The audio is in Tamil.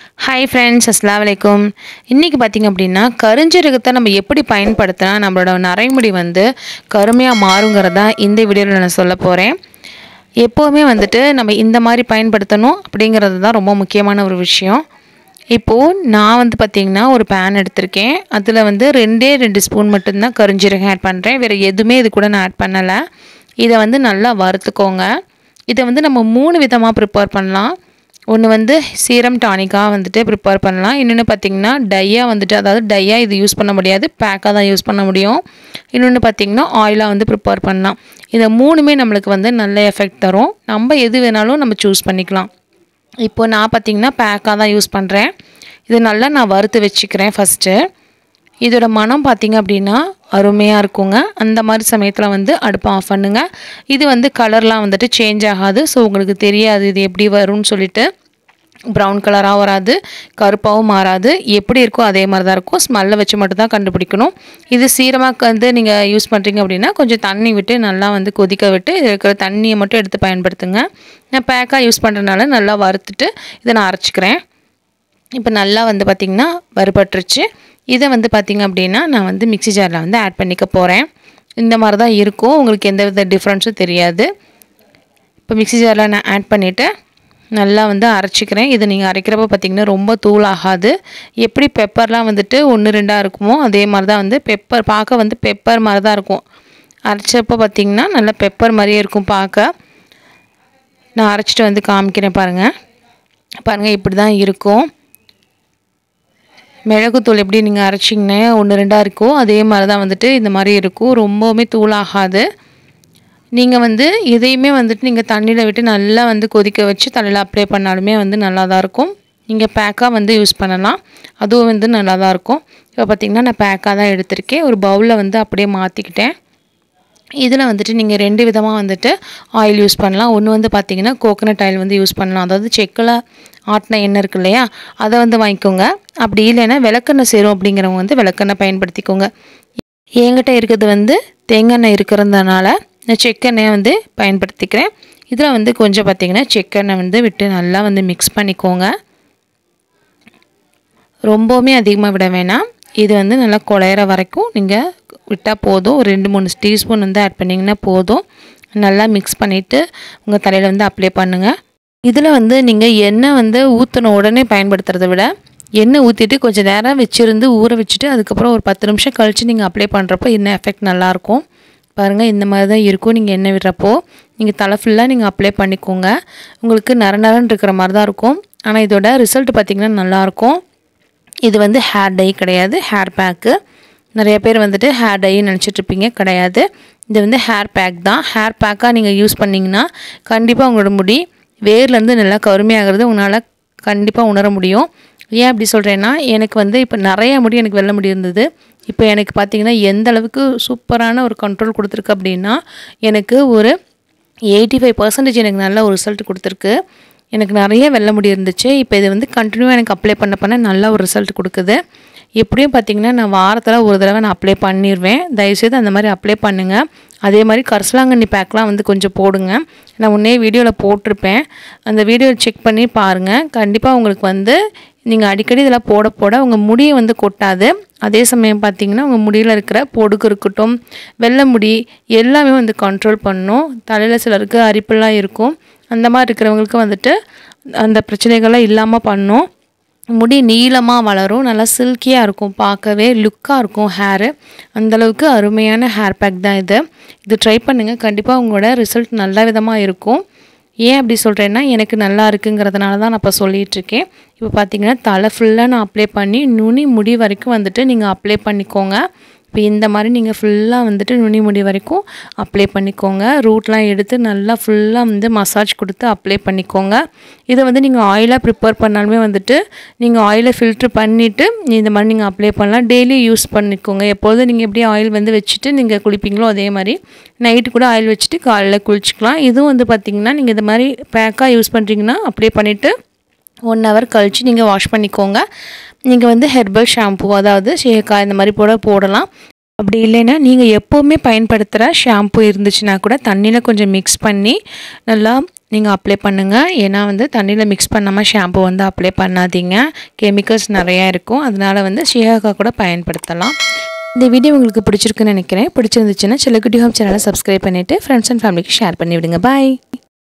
ஹாய் ஃப்ரெண்ட்ஸ் அஸ்லாம் வலைக்கும் இன்றைக்கி பார்த்திங்க அப்படின்னா கருஞ்சீரகத்தை நம்ம எப்படி பயன்படுத்தினா நம்மளோட நரைமுடி வந்து கருமையாக மாறுங்கிறதா இந்த வீடியோவில் நான் சொல்ல போகிறேன் எப்போவுமே வந்துட்டு நம்ம இந்த மாதிரி பயன்படுத்தணும் அப்படிங்கிறது தான் ரொம்ப முக்கியமான ஒரு விஷயம் இப்போது நான் வந்து பார்த்திங்கன்னா ஒரு பேன் எடுத்திருக்கேன் அதில் வந்து ரெண்டே ரெண்டு ஸ்பூன் மட்டும்தான் கருஞ்சீரகம் ஆட் பண்ணுறேன் வேறு எதுவுமே இது கூட நான் ஆட் பண்ணலை இதை வந்து நல்லா வறுத்துக்கோங்க இதை வந்து நம்ம மூணு விதமாக ப்ரிப்பேர் பண்ணலாம் ஒன்று வந்து சீரம் டானிக்காக வந்துட்டு ப்ரிப்பேர் பண்ணலாம் இன்னொன்று பார்த்திங்கன்னா டையாக வந்துட்டு அதாவது டையாக இது யூஸ் பண்ண முடியாது பேக்காக தான் யூஸ் பண்ண முடியும் இன்னொன்று பார்த்திங்கன்னா ஆயிலாக வந்து ப்ரிப்பேர் பண்ணலாம் இதை மூணுமே நம்மளுக்கு வந்து நல்ல எஃபெக்ட் தரும் நம்ம எது வேணாலும் நம்ம சூஸ் பண்ணிக்கலாம் இப்போது நான் பார்த்திங்கன்னா பேக்காக தான் யூஸ் பண்ணுறேன் இது நல்லா நான் வறுத்து வச்சுக்கிறேன் ஃபஸ்ட்டு இதோட மனம் பார்த்திங்க அப்படின்னா அருமையாக இருக்குங்க அந்த மாதிரி சமயத்தில் வந்து அடுப்பை ஆஃப் பண்ணுங்கள் இது வந்து கலர்லாம் வந்துட்டு சேஞ்ச் ஆகாது ஸோ உங்களுக்கு தெரியாது இது எப்படி வரும்னு சொல்லிட்டு ப்ரௌன் கலராக வராது கருப்பாகவும் மாறாது எப்படி இருக்கோ அதே மாதிரி தான் இருக்கும் ஸ்மெல்லை வச்சு மட்டும் தான் கண்டுபிடிக்கணும் இது சீரமாக வந்து நீங்கள் யூஸ் பண்ணுறீங்க அப்படின்னா கொஞ்சம் தண்ணி விட்டு நல்லா வந்து கொதிக்க விட்டு இதில் இருக்கிற தண்ணியை மட்டும் எடுத்து பயன்படுத்துங்க நான் பேக்காக யூஸ் பண்ணுறதுனால நல்லா வறுத்துட்டு இதை நான் அரைச்சிக்கிறேன் இப்போ நல்லா வந்து பார்த்திங்கன்னா வறுபட்டுருச்சு இதை வந்து பார்த்திங்க அப்படின்னா நான் வந்து மிக்ஸி ஜாரில் வந்து ஆட் பண்ணிக்க போகிறேன் இந்த மாதிரி தான் இருக்கும் உங்களுக்கு எந்த வித டிஃப்ரென்ஸும் தெரியாது இப்போ மிக்ஸி ஜாரில் நான் ஆட் பண்ணிவிட்டு நல்லா வந்து அரைச்சிக்கிறேன் இது நீங்கள் அரைக்கிறப்ப பார்த்திங்கன்னா ரொம்ப தூள் ஆகாது எப்படி பெப்பர்லாம் வந்துட்டு ஒன்று ரெண்டாக இருக்குமோ அதே மாதிரி தான் வந்து பெப்பர் பார்க்க வந்து பெப்பர் மாதிரி தான் இருக்கும் அரைச்சப்போ பார்த்திங்கன்னா நல்லா பெப்பர் மாதிரியே இருக்கும் பார்க்க நான் அரைச்சிட்டு வந்து காமிக்கிறேன் பாருங்கள் பாருங்கள் இப்படி தான் இருக்கும் மிளகுத்தூள் எப்படி நீங்கள் அரைச்சிங்கன்னா ஒன்று ரெண்டாக இருக்கோ அதே மாதிரி தான் வந்துட்டு இந்த மாதிரி இருக்கும் ரொம்பவுமே தூளாகாது நீங்கள் வந்து இதையுமே வந்துட்டு நீங்கள் தண்ணியில் விட்டு நல்லா வந்து கொதிக்க வச்சு தலையில் அப்ளை பண்ணாலுமே வந்து நல்லா தான் இருக்கும் நீங்கள் பேக்காக வந்து யூஸ் பண்ணலாம் அதுவும் வந்து நல்லா தான் இருக்கும் இப்போ பார்த்திங்கன்னா நான் பேக்காக தான் எடுத்திருக்கேன் ஒரு பவுலில் வந்து அப்படியே மாற்றிக்கிட்டேன் இதில் வந்துட்டு நீங்கள் ரெண்டு விதமாக வந்துட்டு ஆயில் யூஸ் பண்ணலாம் ஒன்று வந்து பார்த்திங்கன்னா கோகனட் ஆயில் வந்து யூஸ் பண்ணலாம் அதாவது செக்கில் ஆட்டின எண்ணெய் இருக்கு இல்லையா அதை வந்து வாங்கிக்கோங்க அப்படி இல்லைன்னா விளக்கெண்ணெய் சேரும் அப்படிங்கிறவங்க வந்து விளக்கெண்ணெய் பயன்படுத்திக்கோங்க என்கிட்ட இருக்கிறது வந்து தேங்காய் இருக்கிறதுனால நான் செக்கெண்ணெயை வந்து பயன்படுத்திக்கிறேன் இதில் வந்து கொஞ்சம் பார்த்திங்கன்னா செக்கெண்ணெய் வந்து விட்டு நல்லா வந்து மிக்ஸ் பண்ணிக்கோங்க ரொம்பவுமே அதிகமாக விட வேணாம் இது வந்து நல்லா குழையிற வரைக்கும் நீங்கள் விட்டால் போதும் ஒரு ரெண்டு மூணு டீஸ்பூன் வந்து ஆட் பண்ணிங்கன்னா போதும் நல்லா மிக்ஸ் பண்ணிவிட்டு உங்கள் தலையில் வந்து அப்ளை பண்ணுங்கள் இதில் வந்து நீங்கள் எண்ணெய் வந்து ஊற்றின உடனே பயன்படுத்துறத விட எண்ணெய் ஊற்றிட்டு கொஞ்சம் நேரம் வச்சுருந்து ஊற வச்சுட்டு அதுக்கப்புறம் ஒரு பத்து நிமிஷம் கழித்து நீங்கள் அப்ளை பண்ணுறப்போ எண்ணெய் எஃபெக்ட் நல்லாயிருக்கும் பாருங்கள் இந்த மாதிரி தான் இருக்கும் நீங்கள் எண்ணெய் விடுறப்போ நீங்கள் தலை ஃபுல்லாக நீங்கள் அப்ளை பண்ணிக்கோங்க உங்களுக்கு நர நரன்னு இருக்கிற மாதிரி தான் இருக்கும் ஆனால் இதோட ரிசல்ட் பார்த்திங்கன்னா நல்லாயிருக்கும் இது வந்து ஹேர் டை கிடையாது ஹேர் பேக்கு நிறைய பேர் வந்துட்டு ஹேர் டைன்னு நினச்சிட்ருப்பீங்க கிடையாது இது வந்து ஹேர் பேக் தான் ஹேர் பேக்காக நீங்கள் யூஸ் பண்ணிங்கன்னா கண்டிப்பாக உங்களோட முடி வேர்லேருந்து நல்லா கருமையாகிறது உங்களால் கண்டிப்பாக உணர முடியும் ஏன் அப்படி சொல்கிறேன்னா எனக்கு வந்து இப்போ நிறைய முடி எனக்கு வெள்ள முடி இருந்தது இப்போ எனக்கு பார்த்திங்கன்னா எந்த அளவுக்கு சூப்பரான ஒரு கண்ட்ரோல் கொடுத்துருக்கு அப்படின்னா எனக்கு ஒரு எயிட்டி ஃபைவ் பர்சன்டேஜ் எனக்கு நல்ல ஒரு ரிசல்ட் கொடுத்துருக்கு எனக்கு நிறைய வெள்ள முடி இருந்துச்சு இப்போ இது வந்து கண்டினியூவாக எனக்கு அப்ளை பண்ண பண்ண நல்ல ஒரு ரிசல்ட் கொடுக்குது எப்படியும் பார்த்திங்கன்னா நான் வாரத்தில் ஒரு தடவை நான் அப்ளை பண்ணிடுவேன் தயவுசெய்து அந்த மாதிரி அப்ளை பண்ணுங்கள் அதே மாதிரி கரிசலாங்கண்ணி பேக்லாம் வந்து கொஞ்சம் போடுங்க நான் முன்னே வீடியோவில் போட்டிருப்பேன் அந்த வீடியோ செக் பண்ணி பாருங்கள் கண்டிப்பாக உங்களுக்கு வந்து நீங்கள் அடிக்கடி இதெல்லாம் போட போட உங்கள் முடியை வந்து கொட்டாது அதே சமயம் பார்த்திங்கன்னா உங்கள் முடியில் இருக்கிற பொடுக்கு இருக்கட்டும் வெள்ளை முடி எல்லாமே வந்து கண்ட்ரோல் பண்ணும் தலையில் சிலருக்கு அரிப்பெல்லாம் இருக்கும் அந்த மாதிரி இருக்கிறவங்களுக்கு வந்துட்டு அந்த பிரச்சனைகள்லாம் இல்லாமல் பண்ணும் முடி நீளமாக வளரும் நல்லா சில்கியாக இருக்கும் பார்க்கவே லுக்காக இருக்கும் ஹேரு அந்தளவுக்கு அருமையான ஹேர் பேக் தான் இது இது ட்ரை பண்ணுங்கள் கண்டிப்பாக உங்களோட ரிசல்ட் நல்ல விதமாக இருக்கும் ஏன் அப்படி சொல்கிறேன்னா எனக்கு நல்லா இருக்குங்கிறதுனால தான் நான் இப்போ சொல்லிகிட்ருக்கேன் இப்போ பார்த்தீங்கன்னா தலை ஃபுல்லாக நான் அப்ளை பண்ணி நுனி முடி வரைக்கும் வந்துட்டு நீங்கள் அப்ளை பண்ணிக்கோங்க இப்போ இந்த மாதிரி நீங்கள் ஃபுல்லாக வந்துட்டு நுனி முடி வரைக்கும் அப்ளை பண்ணிக்கோங்க ரூட்லாம் எடுத்து நல்லா ஃபுல்லாக வந்து மசாஜ் கொடுத்து அப்ளை பண்ணிக்கோங்க இதை வந்து நீங்கள் ஆயிலாக ப்ரிப்பேர் பண்ணாலுமே வந்துட்டு நீங்கள் ஆயிலை ஃபில்ட்ரு பண்ணிவிட்டு இந்த மாதிரி நீங்கள் அப்ளை பண்ணலாம் டெய்லி யூஸ் பண்ணிக்கோங்க எப்போதும் நீங்கள் எப்படி ஆயில் வந்து வச்சுட்டு நீங்கள் குளிப்பீங்களோ அதே மாதிரி நைட்டு கூட ஆயில் வச்சுட்டு காலையில் குளிச்சிக்கலாம் இதுவும் வந்து பார்த்திங்கன்னா நீங்கள் இந்த மாதிரி பேக்காக யூஸ் பண்ணுறீங்கன்னா அப்ளை பண்ணிவிட்டு ஒன் ஹவர் கழித்து நீங்கள் வாஷ் பண்ணிக்கோங்க நீங்கள் வந்து ஹெர்பல் ஷாம்பு அதாவது ஷேக்கா இந்த மாதிரி போட போடலாம் அப்படி இல்லைன்னா நீங்கள் எப்போவுமே பயன்படுத்துகிற ஷாம்பு இருந்துச்சுன்னா கூட தண்ணியில் கொஞ்சம் மிக்ஸ் பண்ணி நல்லா நீங்கள் அப்ளை பண்ணுங்கள் ஏன்னா வந்து தண்ணியில் மிக்ஸ் பண்ணாமல் ஷாம்பு வந்து அப்ளை பண்ணாதீங்க கெமிக்கல்ஸ் நிறையா இருக்கும் அதனால் வந்து ஷியாக்கா கூட பயன்படுத்தலாம் இந்த வீடியோ உங்களுக்கு பிடிச்சிருக்குன்னு நினைக்கிறேன் பிடிச்சிருந்துச்சுன்னா செல்லக்குட்டி ஹோம் சேனலை சப்ஸ்கிரைப் பண்ணிவிட்டு ஃப்ரெண்ட்ஸ் அண்ட் ஃபேமிலிக்கு ஷேர் பண்ணி விடுங்க பாய்